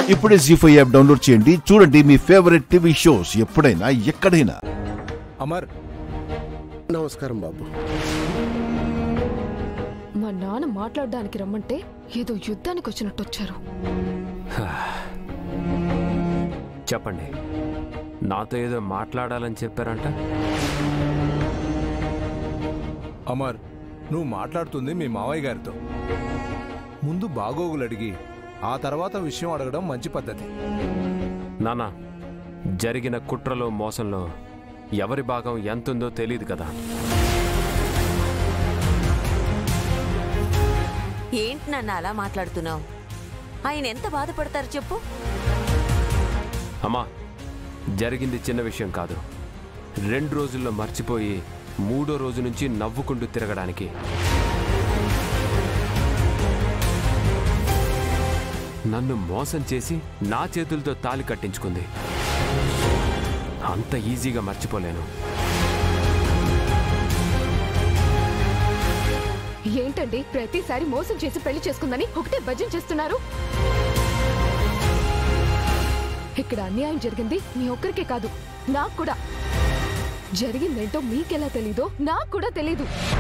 ఇప్పుడే G five app download చేయండి చూడండి మీ ఫేవరెట్ టీవీ షోస్ ఎప్పుడైనా ఎక్కడైనా అమర్ నమస్కారం బాబు మా నాన్న మాట్లాడడానికి రమ్మంటే ఏదో యుద్ధానికి వచ్చినట్టు వచ్చారు చెప్పండి నాతో ఏదో మాట్లాడాలని చెప్పారంట అమర్ నువ్వు మాట్లాడుతుంది మీ మావయ్య గారితో ముందు బాగోగులు అడిగి ఆ తర్వాత విషయం అడగడం మంచి పద్ధతి నానా జరిగిన కుట్రలో మోసంలో ఎవరి భాగం ఎంతుందో తెలియదు కదా ఏంటి నన్ను అలా మాట్లాడుతున్నావు ఆయన ఎంత బాధపడతారు చెప్పు అమ్మా జరిగింది చిన్న విషయం కాదు రెండు రోజుల్లో మర్చిపోయి మూడో రోజు నుంచి నవ్వుకుంటూ తిరగడానికి నన్ను మోసం చేసి నా చేతులతో తాలి కట్టించుకుంది అంత ఈజీగా మర్చిపోలేను ఏంటండి ప్రతిసారి మోసం చేసి పెళ్లి చేసుకుందని ఒకటే భజన చేస్తున్నారు ఇక్కడ అన్యాయం జరిగింది మీ ఒక్కరికే కాదు నాకు కూడా జరిగిందేంటో మీకెలా తెలీదో నాకు కూడా తెలీదు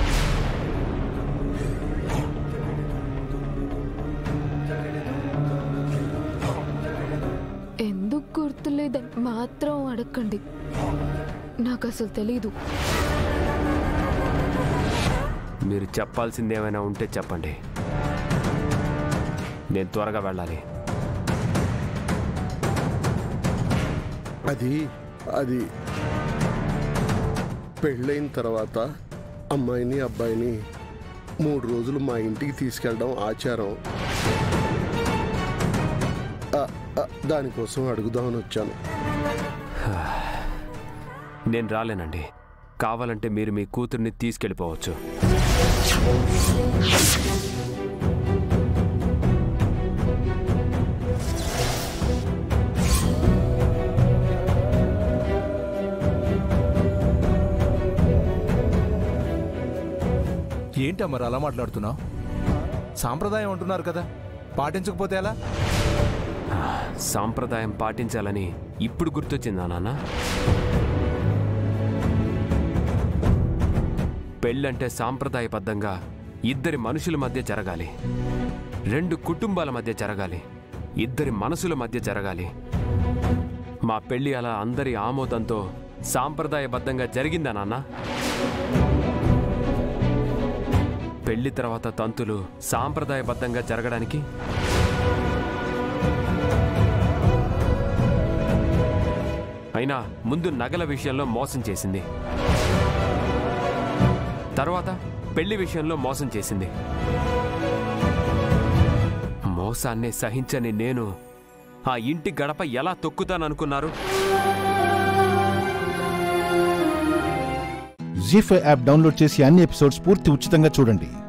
ఎందుకు గుర్తులేదని మాత్రం అడగండి నాకు అసలు తెలీదు మీరు చెప్పాల్సింది ఏమైనా ఉంటే చెప్పండి నేను త్వరగా వెళ్ళాలి అది అది పెళ్ళైన తర్వాత అమ్మాయిని అబ్బాయిని మూడు రోజులు మా ఇంటికి తీసుకెళ్ళడం ఆచారం ఆ, ఆ, దానికోసం అడుగుదామని వచ్చాను నేను రాలేనండి కావాలంటే మీరు మీ కూతుర్ని తీసుకెళ్ళిపోవచ్చు ఏంటి అమర్ అలా మాట్లాడుతున్నావు సాంప్రదాయం అంటున్నారు కదా పాటించకపోతే ఎలా సాంప్రదాయం పాటించాలని ఇప్పుడు గుర్తొచ్చిందా నాన్న పెళ్ళంటే సాంప్రదాయబద్ధంగా ఇద్దరి మనుషుల మధ్య జరగాలి రెండు కుటుంబాల మధ్య జరగాలి ఇద్దరి మనసుల మధ్య జరగాలి మా పెళ్ళి అలా అందరి ఆమోదంతో సాంప్రదాయబద్ధంగా జరిగిందా నాన్న పెళ్లి తర్వాత తంతులు సాంప్రదాయబద్ధంగా జరగడానికి అయినా ముందు నగల విషయంలో మోసం చేసింది తర్వాత పెళ్లి విషయంలో మోసం చేసింది మోసాన్ని సహించని నేను ఆ ఇంటి గడప ఎలా తొక్కుతాననుకున్నారు జీ ఫైవ్ యాప్ డౌన్లోడ్ చేసి అన్ని ఎపిసోడ్స్ పూర్తి ఉచితంగా చూడండి